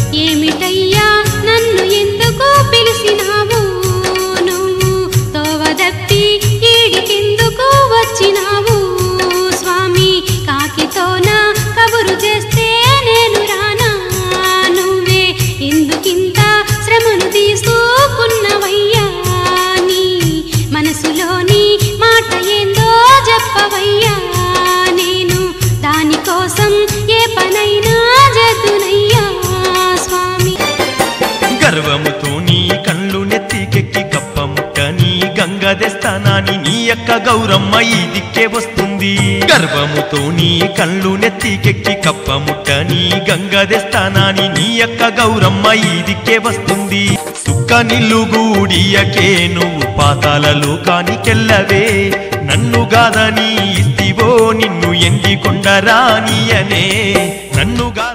ఏమిటయ్యా నన్ను ఎందుకు పిలిచినావు నువ్వు తోవదప్పి ఈడికెందుకు వచ్చినావు స్వామి కాకితోన కబురు చేస్తే నేను రానా నువ్వే ఎందుకింత శ్రమను తీసుకున్నవయ్యా నీ మనసులోని మాట ఏందో చెప్పవయ్యా నేను దానికోసం ఏ పనైనా చేతునయ్యా స్వామి గర్వముతో నీ కళ్ళు నెత్తికెక్కి కప్పముట్ట నీ గంగ తెస్తానాని నీ యొక్క గౌరమ్మ ఈ దిక్కే వస్తుంది గర్వముతో నీ కళ్ళు నెత్తికెక్కి కప్పముట్ట నీ గంగ తెస్తానాని నీ యొక్క గౌరమ్మ ఈ దిక్కే వస్తుంది సుక్క నిల్లుగూడియకే నువ్వు పాతాలలో కానికెళ్ళవే నన్ను గాదని ఇస్తివో నిన్ను ఎండి కొండరానియనే నన్ను గా